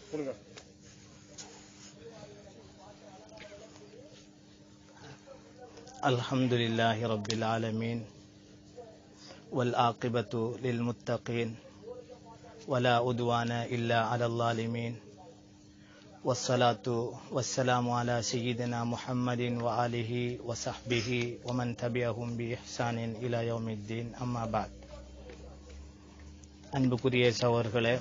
கொடுங்க الحمد لله رب العالمين والعاقبة للمتقين ولا عدوان إلا على الظالمين والصلاة والسلام على سيدنا محمد وآله وصحبه ومن تبعهم بإحسان إلى يوم الدين أما بعد அன்புக்குரிய சகோதரர்களே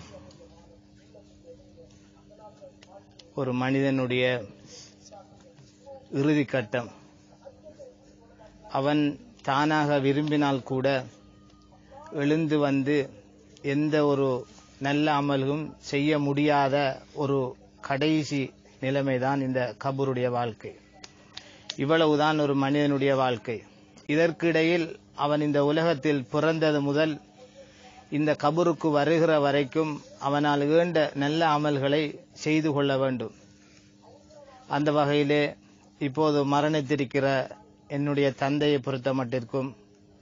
ஒரு மனிதனுடைய இறுதி கட்டம் அவன் தானாக விரும்பினால் கூட எழுந்து வந்து எந்த ஒரு நல்ல அமல்களும் செய்ய முடியாத ஒரு கடைசி நிலைமைதான் இந்த கபருடைய வாழ்க்கை இவ்வளவுதான் ஒரு மனிதனுடைய வாழ்க்கை இதற்கிடையில் அவன் இந்த உலகத்தில் பிறந்தது முதல் இந்த கபருக்கு வருகிற வரைக்கும் அவனால் வேண்ட நல்ல அமல்களை செய்து கொள்ள வேண்டும் அந்த வகையிலே இப்போது மரணித்திருக்கிற என்னுடைய தந்தையை பொறுத்த மட்டிற்கும்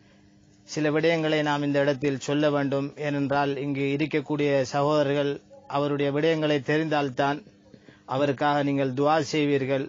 சில விடயங்களை நாம் இந்த இடத்தில் சொல்ல வேண்டும் ஏனென்றால் இங்கு இருக்கக்கூடிய சகோதரர்கள் அவருடைய விடயங்களை தெரிந்தால்தான் அவருக்காக நீங்கள் துவா செய்வீர்கள்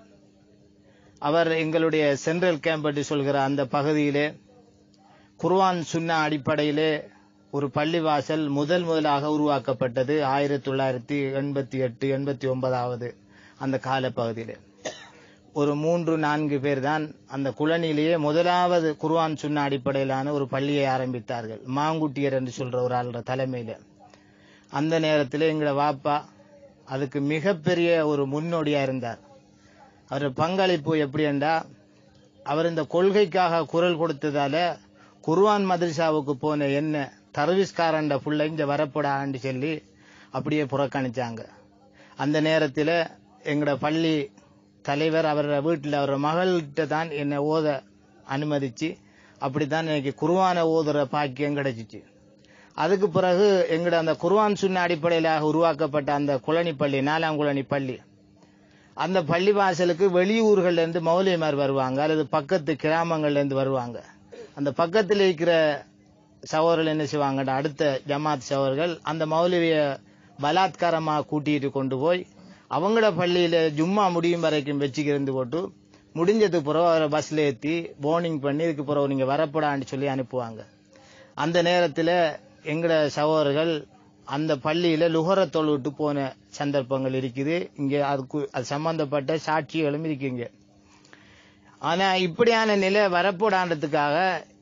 அவர் எங்களுடைய சென்ட்ரல் கேம்ப் என்று சொல்கிற அந்த பகுதியிலே குர்வான் சுன்னா அடிப்படையிலே ஒரு பள்ளிவாசல் முதல் முதலாக உருவாக்கப்பட்டது ஆயிரத்தி தொள்ளாயிரத்தி எண்பத்தி எட்டு எண்பத்தி ஒன்பதாவது அந்த கால பகுதியிலே ஒரு மூன்று நான்கு பேர் தான் அந்த குளனிலேயே முதலாவது குர்ஆன் சுன்ன அடிப்படையிலான ஒரு பள்ளியை ஆரம்பித்தார்கள் மாங்குட்டியர் என்று சொல்ற ஒரு ஆளோட தலைமையில அந்த நேரத்தில் எங்களோட வாப்பா அதுக்கு மிகப்பெரிய ஒரு முன்னோடியா இருந்தார் அவர் பங்களிப்பு எப்படி என்றா அவர் இந்த கொள்கைக்காக குரல் கொடுத்ததால குர்ஆன் மதரசாவுக்கு போன என்ன தர்விஸ்காரண்ட புள்ள இங்க வரப்படான்னு சொல்லி அப்படியே புறக்கணிச்சாங்க அந்த நேரத்தில் எங்களோட பள்ளி தலைவர் அவரோட வீட்டில் அவரோட மகள்கிட்ட தான் என்னை ஓத அனுமதிச்சு அப்படித்தான் எனக்கு குர்வான ஓதுற பாக்கியம் கிடைச்சிச்சு அதுக்கு பிறகு எங்களோட அந்த குர்வான் சுன்ன அடிப்படையிலாக உருவாக்கப்பட்ட அந்த குளனி பள்ளி நாலாம் குளனி பள்ளி அந்த பள்ளி வாசலுக்கு வெளியூர்கள்ல இருந்து மௌலியமார் வருவாங்க அல்லது பக்கத்து கிராமங்கள்ல இருந்து வருவாங்க அந்த பக்கத்தில் இருக்கிற சகோதரர்கள் என்ன செய்வாங்க அடுத்த ஜமாத் சகோதரர்கள் அந்த மௌலவிய பலாத்காரமாக கூட்டிட்டு கொண்டு போய் அவங்கள பள்ளியில ஜும்மா முடியும் வரைக்கும் வச்சுக்கிருந்து போட்டு முடிஞ்சதுக்கு பிறகு அவரை பஸ்ல ஏத்தி போர்னிங் பண்ணி இதுக்கு பிறகு நீங்க வரப்படான்னு சொல்லி அனுப்புவாங்க அந்த நேரத்துல எங்கட சகோதரர்கள் அந்த பள்ளியில லுகர தொழுவிட்டு போன சந்தர்ப்பங்கள் இருக்குது இங்க அதுக்கு அது சம்பந்தப்பட்ட சாட்சிகளும் இருக்குங்க ஆனா இப்படியான நிலை வரப்படான்றதுக்காக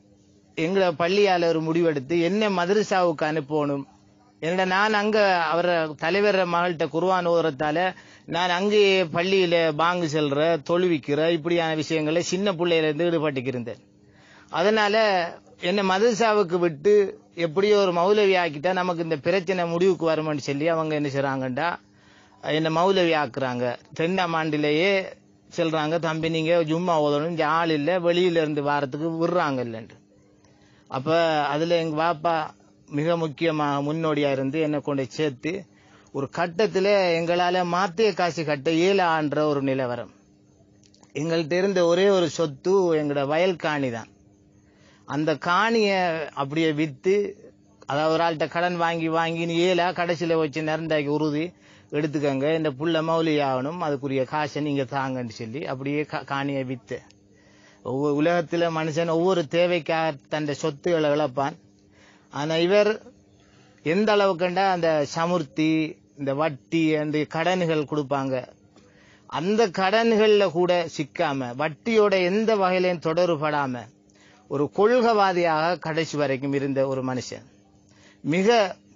எங்களை பள்ளியால ஒரு முடிவெடுத்து என்ன மதரசாவுக்கு அனுப்பணும் என்னடா நான் அங்க அவர தலைவர் மகள்கிட்ட குருவான் ஓதுறதால நான் அங்கேயே பள்ளியில பாங்கு செல்ற தொழுவிக்கிற இப்படியான விஷயங்களை சின்ன பிள்ளையில இருந்து ஈடுபட்டுக்கிருந்தேன் அதனால என்ன மதரசாவுக்கு விட்டு எப்படியோ ஒரு மௌலவி ஆக்கிட்டா நமக்கு இந்த பிரச்சனை முடிவுக்கு வரும்னு சொல்லி அவங்க என்ன செய்றாங்கண்டா என்ன மௌலவி ஆக்குறாங்க ரெண்டாம் ஆண்டிலேயே சொல்றாங்க தம்பி நீங்க ஜும்மா ஓதணும் இங்க ஆள் இல்ல வெளியில இருந்து வாரத்துக்கு விடுறாங்க இல்லைன்ட்டு அப்ப அதுல எங்க பாப்பா மிக முக்கியமாக முன்னோடியா இருந்து என்னை கொண்டு சேர்த்து ஒரு கட்டத்துல எங்களால மாத்திய காசு கட்ட இயலான்ற ஒரு நிலவரம் எங்கள்கிட்ட இருந்த ஒரே ஒரு சொத்து எங்களோட வயல் காணி தான் அந்த காணிய அப்படியே வித்து அதாவது ஒரு ஆள்கிட்ட கடன் வாங்கி வாங்கி நீ ஏலா கடைசியில வச்சு நிரண்டாக்கி உறுதி எடுத்துக்கங்க இந்த புள்ள மௌலி ஆகணும் அதுக்குரிய காசை நீங்க தாங்கன்னு சொல்லி அப்படியே கா- காணியை வித்து ஒவ்வொரு உலகத்துல மனுஷன் ஒவ்வொரு தேவைக்காக தன் சொத்துக்களை இழப்பான் ஆனா இவர் எந்த அளவுக்குண்டா அந்த சமுர்த்தி இந்த வட்டி அந்த கடன்கள் கொடுப்பாங்க அந்த கடன்கள்ல கூட சிக்காம வட்டியோட எந்த வகையிலையும் தொடர்படாம ஒரு கொள்கவாதியாக கடைசி வரைக்கும் இருந்த ஒரு மனுஷன் மிக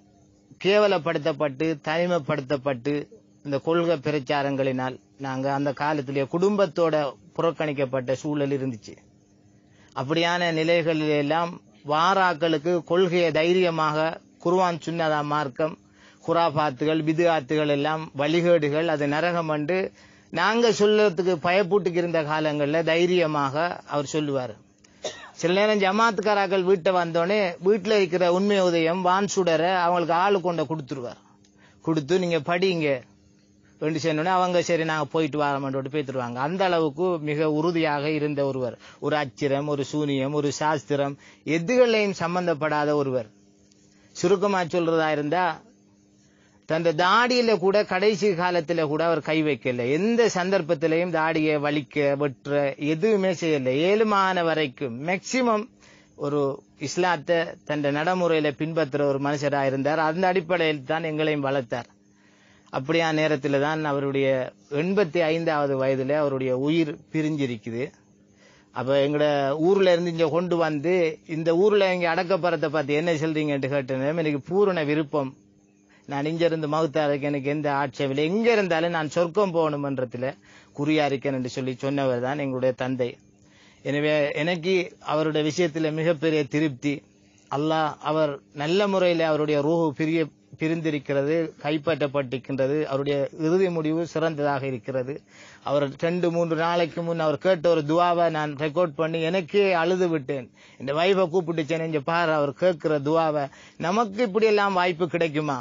கேவலப்படுத்தப்பட்டு தனிமைப்படுத்தப்பட்டு இந்த கொள்கை பிரச்சாரங்களினால் நாங்க அந்த காலத்திலேயே குடும்பத்தோட புறக்கணிக்கப்பட்ட சூழல் இருந்துச்சு அப்படியான நிலைகளில் எல்லாம் வாராக்களுக்கு கொள்கையை தைரியமாக குர்ஆன் சுன்னதா மார்க்கம் குராபாத்துகள் பிதுஆத்துகள் எல்லாம் வழிகேடுகள் அது நரகம் என்று நாங்க சொல்லறதுக்கு பயப்பட்டுக்கு இருந்த காலங்கள்ல தைரியமாக அவர் சொல்லுவார் சில நேரம் ஜமாத்துக்காராக்கள் வீட்டை வந்தோடனே வீட்டுல இருக்கிற உண்மை உதயம் வான் சுடரை அவங்களுக்கு ஆளு கொண்ட கொடுத்துருவார் கொடுத்து நீங்க படிங்க வேண்டி சொன்னோடனே அவங்க சரி நாங்க போயிட்டு வரோம்னு பேத்துருவாங்க அந்த அளவுக்கு மிக உறுதியாக இருந்த ஒருவர் ஒரு அச்சிரம் ஒரு சூனியம் ஒரு சாஸ்திரம் எதுகளையும் சம்பந்தப்படாத ஒருவர் சுருக்கமா சொல்றதா இருந்தா தன் தாடியில கூட கடைசி காலத்துல கூட அவர் கை வைக்கல எந்த சந்தர்ப்பத்திலையும் தாடியை வலிக்க வெற்ற எதுவுமே செய்யல ஏழுமான வரைக்கும் மேக்சிமம் ஒரு இஸ்லாத்தை தன் நடைமுறையில பின்பற்றுற ஒரு மனுஷராக இருந்தார் அந்த அடிப்படையில் தான் எங்களையும் வளர்த்தார் அப்படியா நேரத்தில் தான் அவருடைய எண்பத்தி ஐந்தாவது வயதுல அவருடைய உயிர் பிரிஞ்சிருக்குது அப்ப எங்கட ஊர்ல இருந்து இங்க கொண்டு வந்து இந்த ஊர்ல இங்க அடக்கப்படுறத பார்த்து என்ன சொல்றீங்கன்னு கேட்டேன் எனக்கு பூரண விருப்பம் நான் இங்க இருந்து மகுத்தாருக்கு எனக்கு எந்த ஆட்சேபம் இல்லை எங்க இருந்தாலும் நான் சொர்க்கம் போகணுமன்றத்துல குறியா இருக்கேன் என்று சொல்லி சொன்னவர் தான் எங்களுடைய தந்தை எனவே எனக்கு அவருடைய விஷயத்துல மிகப்பெரிய திருப்தி அல்லாஹ் அவர் நல்ல முறையில் அவருடைய ரூஹு பிரிய பிரிந்திருக்கிறது கைப்பற்றப்பட்டிருக்கின்றது அவருடைய இறுதி முடிவு சிறந்ததாக இருக்கிறது அவர் ரெண்டு மூன்று நாளைக்கு முன் அவர் கேட்ட ஒரு துவாவை நான் ரெக்கார்ட் பண்ணி எனக்கே அழுது விட்டேன் இந்த வைஃபை கூப்பிட்டுச்சேன் இங்க பாரு அவர் கேட்கிற துவாவை நமக்கு இப்படி எல்லாம் வாய்ப்பு கிடைக்குமா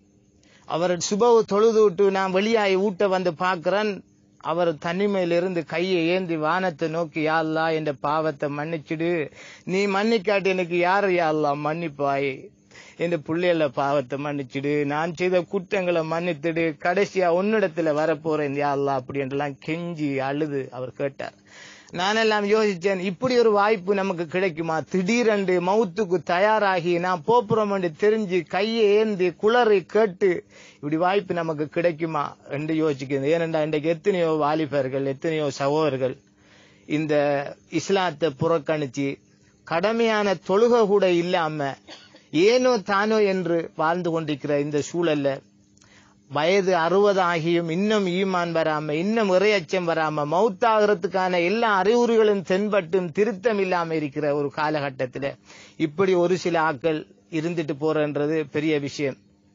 அவர் சுபவு தொழுது விட்டு நான் வெளியாகி ஊட்ட வந்து பார்க்கிறேன் அவர் தனிமையிலிருந்து கையை ஏந்தி வானத்தை நோக்கி யாழ்லா என்ற பாவத்தை மன்னிச்சிடு நீ மன்னிக்காட்டி எனக்கு யார் யாழ்லா மன்னிப்பாய் என்ற பிள்ளைகள பாவத்தை மன்னிச்சிடு நான் செய்த குற்றங்களை மன்னித்துடு கடைசியா உன்னிடத்துல வரப்போறேன் யாழ்லா அப்படி என்றெல்லாம் கெஞ்சி அழுது அவர் கேட்டார் நானெல்லாம் யோசிச்சேன் இப்படி ஒரு வாய்ப்பு நமக்கு கிடைக்குமா திடீரென்று மவுத்துக்கு தயாராகி நான் போப்புறோம் என்று தெரிஞ்சு கையை ஏந்தி குளறி கேட்டு இப்படி வாய்ப்பு நமக்கு கிடைக்குமா என்று யோசிக்கிறது ஏனென்றா இன்றைக்கு எத்தனையோ வாலிபர்கள் எத்தனையோ சகோதரர்கள் இந்த இஸ்லாத்தை புறக்கணிச்சு கடமையான தொழுகை கூட இல்லாம ஏனோ தானோ என்று வாழ்ந்து கொண்டிருக்கிற இந்த சூழல்ல வயது அறுபது ஆகியும் இன்னும் ஈமான் வராம இன்னும் இறையச்சம் வராம மௌத்தாகிறதுக்கான எல்லா அறிகுறிகளும் தென்பட்டும் திருத்தம் இல்லாம இருக்கிற ஒரு காலகட்டத்துல இப்படி ஒரு சில ஆட்கள் இருந்துட்டு போறன்றது பெரிய விஷயம்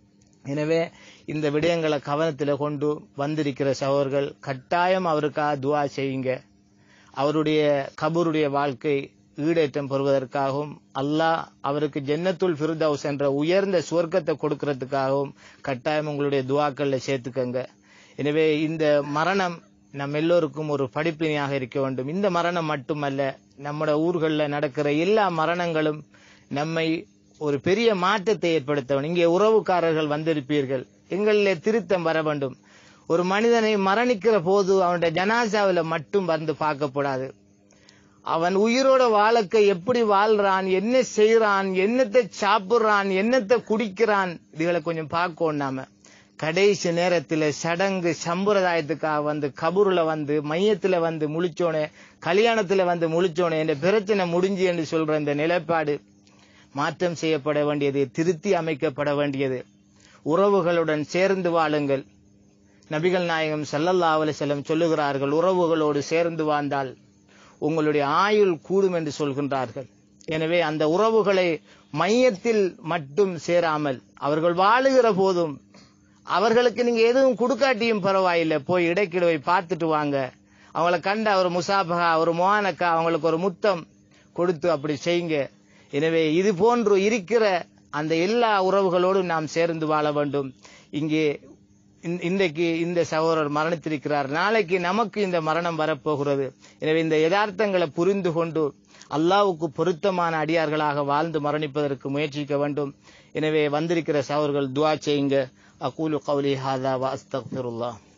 எனவே இந்த விடயங்களை கவனத்துல கொண்டு வந்திருக்கிற சகோதரர்கள் கட்டாயம் அவருக்காக துவா செய்யுங்க அவருடைய கபருடைய வாழ்க்கை ஈடேற்றம் பெறுவதற்காகவும் அல்லாஹ் அவருக்கு ஜன்னத்துல் ஃபிர்தவுஸ் என்ற உயர்ந்த சுவர்க்கத்தை கொடுக்கறதுக்காகவும் கட்டாயம் உங்களுடைய துவாக்கள்ல சேர்த்துக்கங்க எனவே இந்த மரணம் நம் எல்லோருக்கும் ஒரு படிப்பினையாக இருக்க வேண்டும் இந்த மரணம் மட்டுமல்ல நம்மட ஊர்களில் நடக்கிற எல்லா மரணங்களும் நம்மை ஒரு பெரிய மாற்றத்தை ஏற்படுத்த வேண்டும் இங்கே உறவுக்காரர்கள் வந்திருப்பீர்கள் எங்களிலே திருத்தம் வர வேண்டும் ஒரு மனிதனை மரணிக்கிற போது அவனுடைய ஜனாசாவில மட்டும் வந்து பார்க்கப்படாது அவன் உயிரோட வாழக்க எப்படி வாழ்றான் என்ன செய்யறான் என்னத்தை சாப்பிடுறான் என்னத்தை குடிக்கிறான் இதுகளை கொஞ்சம் பார்க்கணும் நாம கடைசி நேரத்துல சடங்கு சம்பிரதாயத்துக்காக வந்து கபூர்ல வந்து மையத்துல வந்து முழிச்சோனே கல்யாணத்துல வந்து முழிச்சோனே இந்த பிரச்சனை முடிஞ்சு என்று சொல்ற இந்த நிலைப்பாடு மாற்றம் செய்யப்பட வேண்டியது திருத்தி அமைக்கப்பட வேண்டியது உறவுகளுடன் சேர்ந்து வாழுங்கள் நபிகள் நாயகம் சல்லல்லா அலிசல்லம் சொல்லுகிறார்கள் உறவுகளோடு சேர்ந்து வாழ்ந்தால் உங்களுடைய ஆயுள் கூடும் என்று சொல்கின்றார்கள் எனவே அந்த உறவுகளை மையத்தில் மட்டும் சேராமல் அவர்கள் வாழுகிற போதும் அவர்களுக்கு நீங்க எதுவும் கொடுக்காட்டியும் பரவாயில்லை போய் இடைக்கிடவை பார்த்துட்டு வாங்க அவங்கள கண்ட ஒரு முசாபகா ஒரு மோனக்கா அவங்களுக்கு ஒரு முத்தம் கொடுத்து அப்படி செய்யுங்க எனவே இது போன்று இருக்கிற அந்த எல்லா உறவுகளோடும் நாம் சேர்ந்து வாழ வேண்டும் இங்கே இன்றைக்கு இந்த சகோதரர் மரணித்திருக்கிறார் நாளைக்கு நமக்கு இந்த மரணம் வரப்போகிறது எனவே இந்த யதார்த்தங்களை புரிந்து கொண்டு அல்லாவுக்கு பொருத்தமான அடியார்களாக வாழ்ந்து மரணிப்பதற்கு முயற்சிக்க வேண்டும் எனவே வந்திருக்கிற சகோதரர்கள் துவா செய்யுங்க அகூலு கவுலி ஹாதா வா அஸ்தக்ஃபிருல்லாஹ்